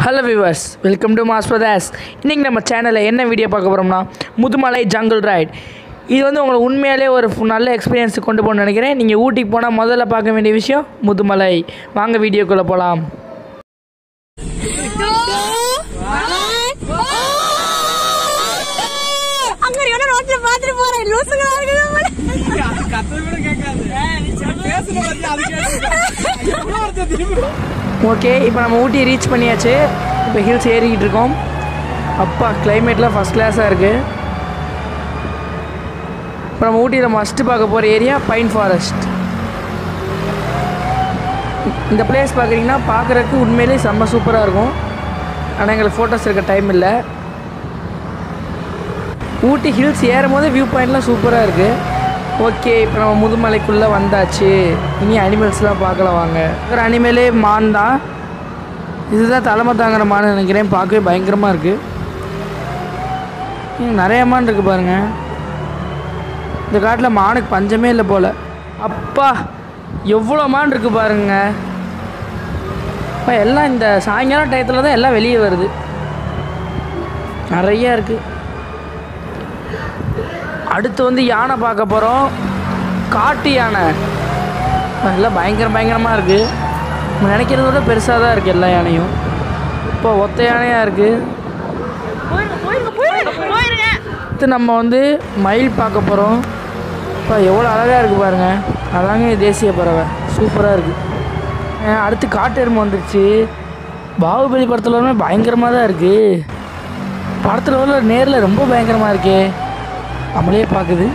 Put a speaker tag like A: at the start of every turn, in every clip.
A: Hello viewers welcome to மாஸ் பிரதாஸ் இன்றைக்கி நம்ம சேனலில் என்ன வீடியோ பார்க்க போகிறோம்னா முதுமலை ஜங்கிள் ரைட் இது வந்து உங்களுக்கு உண்மையாலே ஒரு ஃபு- நல்ல எக்ஸ்பீரியன்ஸ் கொண்டு போகணும்னு நினைக்கிறேன் நீங்கள் ஊட்டிக்கு போனால் முதல்ல பார்க்க வேண்டிய விஷயம் முதுமலை வாங்க வீடியோக்குள்ளே போகலாம்
B: அங்க இருக்கணும் ரோட்ல பாத்துட்டு போறேன் லூசுங்களா இருக்குது போல.
A: ஓகே இப்போ நம்ம ஊட்டி ரீச் பண்ணியாச்சு இப்போ ஹில்ஸ் ஏறிக்கிட்டு இருக்கோம் அப்பா கிளைமேட்லாம் ஃபஸ்ட் கிளாஸாக இருக்குது இப்போ நம்ம ஊட்டியில் மஸ்ட்டு பார்க்க போகிற ஏரியா பைன் ஃபாரஸ்ட் இந்த பிளேஸ் பார்க்குறீங்கன்னா பார்க்குறதுக்கு உண்மையிலேயே செம்ம சூப்பராக இருக்கும் ஆனால் எங்களுக்கு ஃபோட்டோஸ் எடுக்க டைம் இல்லை ஊட்டி ஹில்ஸ் ஏறும் போது வியூ பாயிண்ட்லாம் சூப்பராக இருக்குது ஓகே இப்போ நம்ம முதுமலைக்குள்ளே வந்தாச்சு இனி அனிமல்ஸ்லாம் பார்க்கலாம் வாங்க ஒரு அனிமலே மான் தான் இதுதான் தலைமை தாங்குற மான் நினைக்கிறேன் பார்க்கவே பயங்கரமாக இருக்குது ம், நிறைய மான் இருக்குது பாருங்க இந்த காட்டில் மானுக்கு பஞ்சமே இல்லை போல் அப்பா எவ்வளோ மான் இருக்குது பாருங்க அப்பா எல்லாம் இந்த சாயங்காலம் டயத்தில் தான் எல்லாம் வெளியே வருது நிறையா இருக்குது அடுத்து வந்து யானை பார்க்க போகிறோம் காட்டு யானை எல்லாம் பயங்கர பயங்கரமாக இருக்குது நம்ம நினைக்கிறத விட பெருசாக தான் இருக்குது எல்லா யானையும் இப்போ ஒத்த யானையாக இருக்குது அடுத்து நம்ம வந்து மயில் பார்க்க போகிறோம் இப்போ எவ்வளோ அழகாக இருக்குது பாருங்கள் அதாங்க தேசிய பறவை சூப்பராக இருக்குது அஹ் அடுத்து காட்டு எருமை வந்துருச்சு பாகுபலி படத்தில் எல்லாமே பயங்கரமாக தான் இருக்குது படத்தில் உள்ள நேரில் ரொம்ப பயங்கரமாக இருக்கே நம்மளே பார்க்குது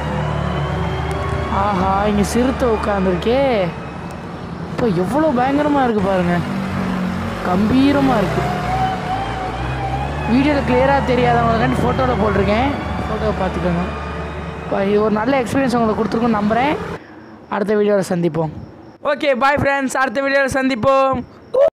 A: ஆஹா இங்கே சிறுத்தை உட்காந்துருக்கே இப்போ எவ்வளோ பயங்கரமாக இருக்குது பாருங்க கம்பீரமாக இருக்குது வீடியோவில் கிளியராக தெரியாதவங்களுக்காண்டி ஃபோட்டோவில் போட்டிருக்கேன் ஃபோட்டோவை பார்த்துக்கோங்க இப்போ இது ஒரு நல்ல எக்ஸ்பீரியன்ஸ் உங்களுக்கு கொடுத்துருக்கோன்னு நம்புகிறேன் அடுத்த வீடியோவில் சந்திப்போம் ஓகே பாய் ஃப்ரெண்ட்ஸ் அடுத்த வீடியோவில் சந்திப்போம்